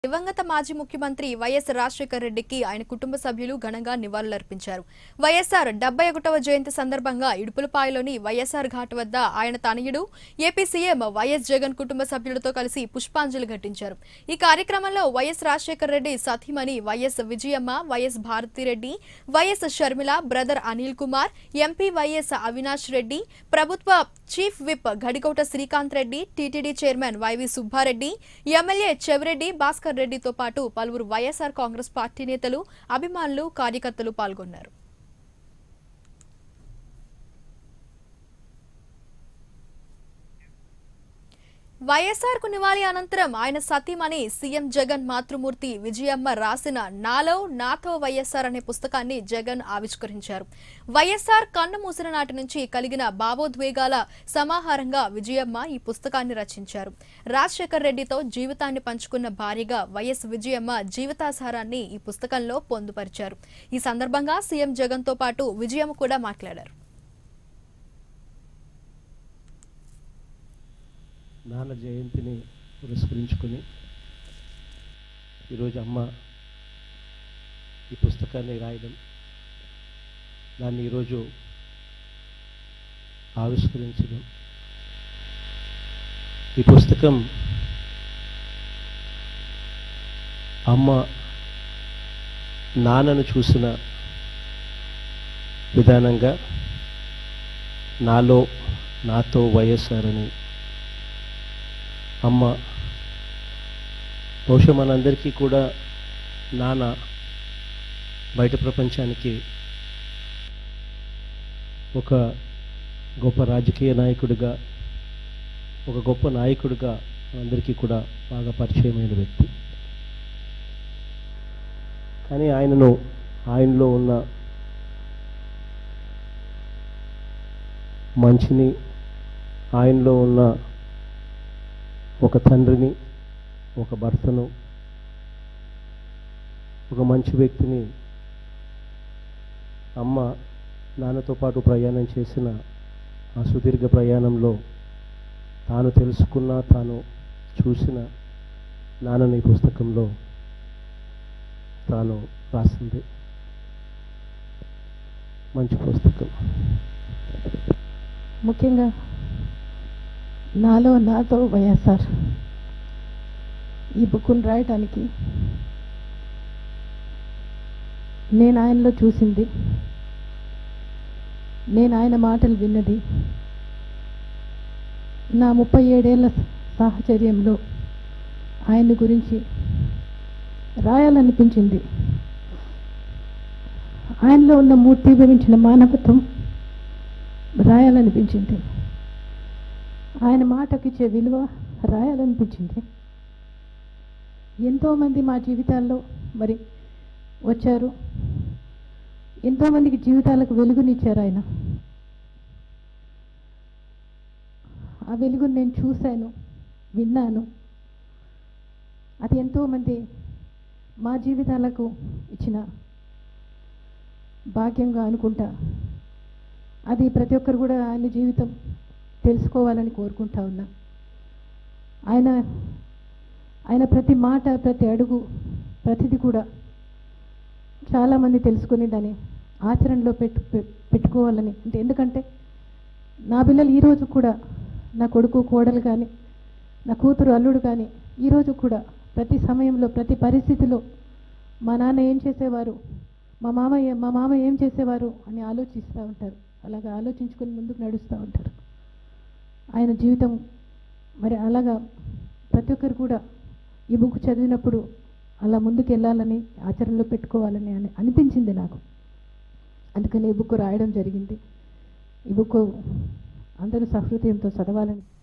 దివంగత మాజీ ముఖ్యమంత్రి వైఎస్ రాజశేఖర రెడ్డికి ఆయన కుటుంబ సభ్యులు ఘనంగా నివాళులర్పించారు వైఎస్ఆర్ డెబ్బై ఒకటవ జయంతి సందర్భంగా ఇడుపులపాయలోని వైఎస్ఆర్ ఘాట్ వద్ద ఆయన తనయుడు ఏపీ సీఎం వైఎస్ జగన్ కుటుంబ సభ్యులతో కలిసి పుష్పాంజలి ఘటించారు ఈ కార్యక్రమంలో వైఎస్ రాజశేఖర రెడ్డి సతీమణి YS Vijayamma YS Bharathi Reddy YS Sharmila brother Anil Kumar MP YS Avinash Reddy ప్రభుత్వ chief whip Gadikota Srikanth Reddy TTD chairman YV Subba Reddy MLA Chevireddy Bhaskar రెడ్డితో పాటు పలువురు వైఎస్ఆర్ కాంగ్రెస్ పార్టీ నేతలు అభిమానులు కార్యకర్తలు పాల్గొన్నారు వైఎస్ఆర్ కు నివాళి అనంతరం ఆయన సతీమణి సీఎం జగన్ మాతృమూర్తి విజయమ్మ రాసిన నాలో నాతో వైఎస్ఆర్ అనే పుస్తకాన్ని జగన్ ఆవిష్కరించారు వైఎస్ఆర్ కన్ను మూసిన నాటి నుంచి కలిగిన భావోద్వేగాల సమాహారంగా విజయమ్మ ఈ పుస్తకాన్ని రచించారు రాజశేఖర్ రెడ్డితో జీవితాన్ని పంచుకున్న భార్యగా వైఎస్ విజయమ్మ జీవితాసారాన్ని ఈ పుస్తకంలో పొందుపరిచారు ఈ సందర్భంగా సీఎం జగన్ తో పాటు విజయమ్మ కూడా మాట్లాడారు నాన్న జయంతిని పురస్కరించుకొని ఈరోజు అమ్మ ఈ పుస్తకాన్ని రాయడం దాన్ని ఈరోజు ఆవిష్కరించడం ఈ పుస్తకం అమ్మ నాన్నను చూసిన విధానంగా నాలో నాతో వైఎస్ఆర్ అని అమ్మ బహుశా మనందరికీ కూడా నాన్న బయట ప్రపంచానికి ఒక గొప్ప రాజకీయ నాయకుడిగా ఒక గొప్ప నాయకుడిగా అందరికీ కూడా బాగా పరిచయమైన వ్యక్తి కానీ ఆయనను ఆయనలో ఉన్న మంచిని ఆయనలో ఉన్న ఒక తండ్రిని ఒక భర్తను ఒక మంచి వ్యక్తిని అమ్మ నాన్నతో పాటు ప్రయాణం చేసిన ఆ సుదీర్ఘ ప్రయాణంలో తాను తెలుసుకున్న తాను చూసిన నాన్నని ఈ పుస్తకంలో తాను రాసింది మంచి పుస్తకం ముఖ్యంగా నాలో నాతో వైఎస్ఆర్ ఈ బుక్ను రాయటానికి నేను ఆయనలో చూసింది నేను ఆయన మాటలు విన్నది నా ముప్పై ఏడేళ్ల సాహచర్యంలో ఆయన గురించి రాయాలనిపించింది ఆయనలో ఉన్న మూర్తిభవించిన మానవత్వం రాయాలనిపించింది ఆయన మాటకిచ్చే విలువ రాయాలనిపించింది ఎంతోమంది మా జీవితాల్లో మరి వచ్చారు ఎంతోమందికి జీవితాలకు వెలుగునిచ్చారు ఆయన ఆ వెలుగుని నేను చూశాను విన్నాను అది ఎంతోమంది మా జీవితాలకు ఇచ్చిన భాగ్యంగా అనుకుంటా అది ప్రతి ఒక్కరు కూడా ఆయన జీవితం తెలుసుకోవాలని కోరుకుంటా ఉన్నా ఆయన ఆయన ప్రతి మాట ప్రతి అడుగు ప్రతిది కూడా చాలామంది తెలుసుకుని దాన్ని ఆచరణలో పెట్టు పె- పెట్టుకోవాలని అంటే ఎందుకంటే నా పిల్లలు ఈరోజు కూడా నా కొడుకు కోడలు కానీ నా కూతురు అల్లుడు కానీ ఈరోజు కూడా ప్రతి సమయంలో ప్రతి పరిస్థితిలో మా నాన్న ఏం చేసేవారు మా మామయ్య మా మామ ఏం చేసేవారు అని ఆలోచిస్తూ ఉంటారు అలాగా ఆలోచించుకొని ముందుకు నడుస్తూ ఉంటారు ఆయన జీవితం మరి అలాగా ప్రతి ఒక్కరు కూడా ఈ బుక్ చదివినప్పుడు అలా ముందుకు వెళ్ళాలని ఆచరణలో పెట్టుకోవాలని అని అనిపించింది నాకు అందుకని ఈ బుక్ రాయడం జరిగింది ఈ బుక్ అందరూ సహృదయంతో చదవాలని